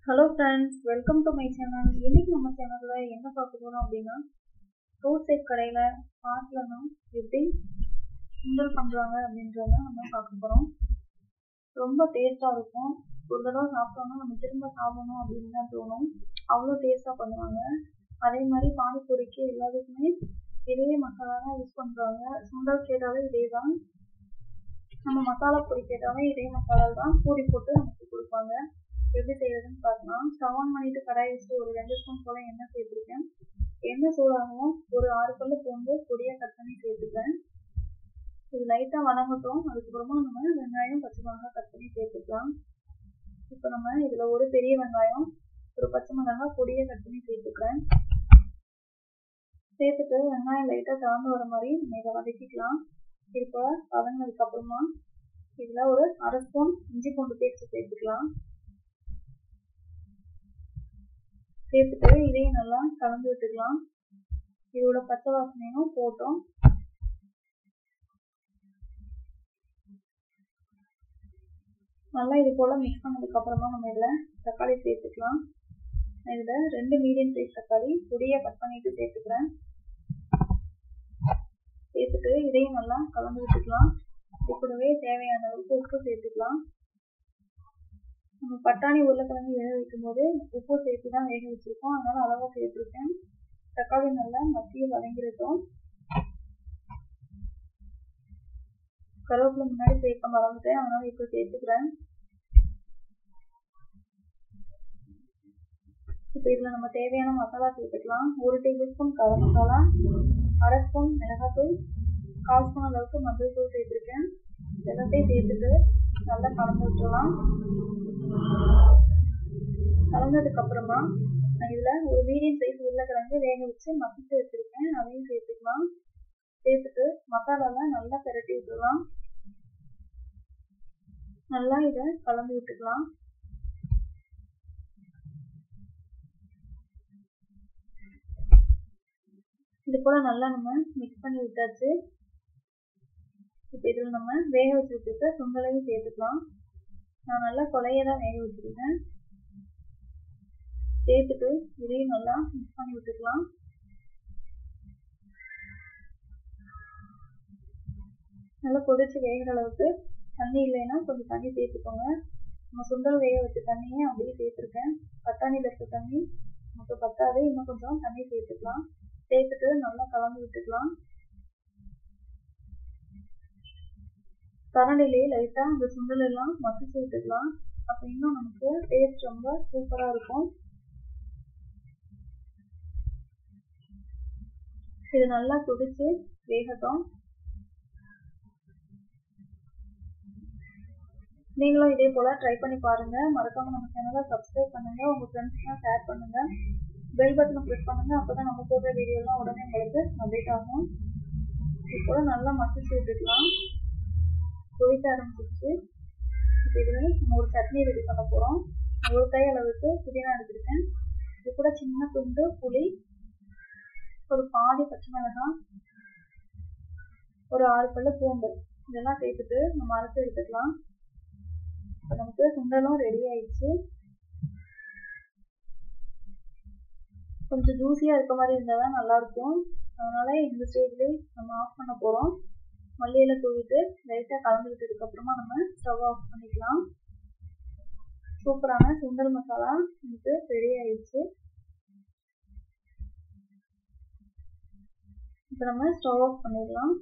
hello friends welcome to my channel இன்னைக்கு நம்ம சேனலில் என்ன பார்க்க போகிறோம் அப்படின்னா ரோட் சைட் கடையில் பார்க்கலன்னா எப்படி சுண்டல் பண்ணுறாங்க அப்படின்றத நம்ம பார்க்க போகிறோம் ரொம்ப டேஸ்ட்டாக இருக்கும் ஒரு தடவை சாப்பிட்டோம்னா நம்ம திரும்ப சாப்பிடணும் அப்படின்னு தான் தோணும் அவ்வளோ டேஸ்ட்டாக பண்ணுவாங்க அதே மாதிரி பானிபூரிக்கு எல்லாத்துக்குமே இதே மசாலா தான் யூஸ் பண்ணுறாங்க சுண்டல் கேட்டாலும் இதே தான் நம்ம மசாலா பொரி கேட்டாலும் இதே மசாலா தான் பூரி போட்டு நமக்கு கொடுப்பாங்க எப்படி செய்யறதுன்னு பார்க்கலாம் ஸ்டவ் ஆன் பண்ணிட்டு கடாய் வச்சு ஒரு ரெண்டு ஸ்பூன் போல எண்ணெய் சேர்த்துருக்கேன் எண்ணெய் சூடாகவும் ஒரு ஆறு பல்லு பூண்டு பொடியாக கட் பண்ணி சேர்த்துக்கிறேன் இது லைட்டாக வதங்கட்டும் அதுக்கப்புறமா நம்ம வெங்காயம் பச்சை மிளகாய் கட் பண்ணி சேர்த்துக்கலாம் இப்போ நம்ம இதில் ஒரு பெரிய வெங்காயம் ஒரு பச்சை மிளகாய் பொடியை கட் பண்ணி சேர்த்துக்கிறேன் சேர்த்துட்டு வெங்காயம் லைட்டாக திறந்து வர மாதிரி இதை வதக்கிக்கலாம் இப்போ வதங்கினதுக்கு அப்புறமா இதில் ஒரு அரை ஸ்பூன் இஞ்சி பூண்டு பேஸ்ட் சேர்த்துக்கலாம் சேர்த்துட்டு இதையும் நல்லா கலந்து விட்டுக்கலாம் இதோட பச்சை வாசனையும் போட்டோம் நல்லா இது போல் மிக்ஸ் பண்ணதுக்கு அப்புறமா நம்ம இதில் தக்காளி சேர்த்துக்கலாம் இதில் ரெண்டு மீடியம் சைஸ் தக்காளி பொடியாக கட் பண்ணிட்டு சேர்த்துக்கிறேன் சேர்த்துட்டு இதையும் நல்லா கலந்து விட்டுக்கலாம் இது கூடவே தேவையான அளவுக்கு உப்பு சேர்த்துக்கலாம் நம்ம பட்டாணி உருளைக்கிழங்கு வேக வைக்கும் போது உப்பு சேர்த்து தான் வேக வச்சிருக்கோம் அதனால அளவாக சேர்த்துருக்கேன் தக்காளி நல்லா மத்திய வதங்கிருக்கும் கருவேப்பிலை முன்னாடி சேர்க்க மறந்துட்டேன் அதனால இப்போ சேர்த்துக்கிறேன் இப்போ இதில் நம்ம தேவையான மசாலா சேர்த்துக்கலாம் ஒரு டேபிள் ஸ்பூன் கரம் மசாலா அரை ஸ்பூன் மிளகாத்தூள் கால் ஸ்பூன் அளவுக்கு மஞ்சள் தூள் சேர்த்துருக்கேன் எல்லாத்தையும் சேர்த்துட்டு நல்லா கலந்து விட்டுடலாம் கலந்ததுக்கு அப்புறமா நான் இதில் ஒரு மீடியம் சைஸ் உருளைக்கிழங்கு வேக வச்சு மசிச்சு வச்சுருக்கேன் அதையும் சேர்த்துக்கலாம் சேர்த்துட்டு மசாலாலாம் நல்லா பிரட்டி விட்டுடலாம் நல்லா இதை கலந்து விட்டுக்கலாம் இது போல் நல்லா நம்ம மிக்ஸ் பண்ணி விட்டாச்சு இப்போ இதில் நம்ம வேக வச்சு வச்சுருக்க சுண்டலையும் சேர்த்துக்கலாம் நான் நல்லா கொலையை தான் வேக வச்சுருக்கேன் சேர்த்துட்டு இதையும் நல்லா மிக்ஸ் பண்ணி விட்டுக்கலாம் நல்லா கொதிச்சு வேகிற அளவுக்கு தண்ணி இல்லைன்னா கொஞ்சம் தண்ணி சேர்த்துக்கோங்க நம்ம சுண்டல் வேக வச்ச தண்ணியே அப்படியே சேர்த்துருக்கேன் பட்டாணியில் இருக்க தண்ணி நமக்கு பத்தாது இன்னும் கொஞ்சம் தண்ணி சேர்த்துக்கலாம் சேர்த்துட்டு நல்லா கலந்து விட்டுக்கலாம் கரண்டிலேயே லைட்டாக அந்த சுண்டல் எல்லாம் மசிச்சு விட்டுக்கலாம் அப்போ இன்னும் நமக்கு டேஸ்ட் ரொம்ப சூப்பராக இருக்கும் இது நல்லா கொதிச்சு வேகட்டும் நீங்களும் இதே போல் ட்ரை பண்ணி பாருங்கள் மறக்காமல் நம்ம சேனலை சப்ஸ்கிரைப் பண்ணுங்கள் உங்கள் ஃப்ரெண்ட்ஸ்லாம் ஷேர் பண்ணுங்கள் பெல் பட்டனை ப்ரெஸ் பண்ணுங்கள் அப்போ தான் நம்ம போடுற வீடியோலாம் உடனே உங்களுக்கு அப்டேட் ஆகும் இப்போ நல்லா மசிச்சு விட்டுக்கலாம் கொதிக்க ஆரம்பிச்சிருச்சு இப்போ இதில் நம்ம ஒரு சட்னி ரெடி பண்ண போகிறோம் ஒரு கை அளவுக்கு புதினா எடுத்துருக்கேன் இது கூட சின்ன துண்டு புளி ஒரு பாதி பச்சை மிளகாய் ஒரு ஆறு பல்லு பூண்டு இதெல்லாம் சேர்த்துட்டு நம்ம அரைச்சி எடுத்துக்கலாம் இப்போ நமக்கு சுண்டலும் ரெடி ஆயிடுச்சு கொஞ்சம் ஜூஸியாக இருக்க மாதிரி இருந்தால் தான் நல்லாயிருக்கும் அதனால் இந்த ஸ்டேஜ்லேயே நம்ம ஆஃப் பண்ண போகிறோம் மல்லியில் தூவிட்டு லைட்டாக கலந்து விட்டதுக்கப்புறமா நம்ம ஸ்டவ் ஆஃப் பண்ணிக்கலாம் சூப்பரான சுண்டல் மசாலா நமக்கு ரெடி ஆயிடுச்சு இப்போ நம்ம ஸ்டவ் ஆஃப் பண்ணிடலாம்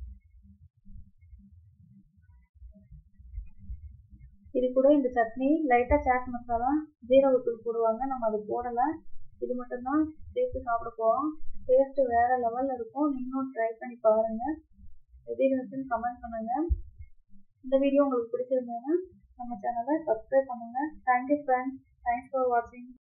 இது கூட இந்த சட்னி லைட்டாக சாட் மசாலா ஜீரகத்தூள் போடுவாங்க நம்ம அது போடலை இது மட்டும்தான் சேர்த்து சாப்பிட போகிறோம் டேஸ்ட்டு வேறு லெவலில் இருக்கும் நீங்களும் ட்ரை பண்ணி பாருங்கள் எப்படி இருந்துச்சுன்னு கமெண்ட் பண்ணுங்கள் இந்த வீடியோ உங்களுக்கு பிடிச்சிருந்ததுன்னா நம்ம சேனலை சப்ஸ்கிரைப் பண்ணுங்கள் தேங்க்யூ ஃப்ரெண்ட்ஸ் தேங்க்ஸ் ஃபார் வாட்சிங்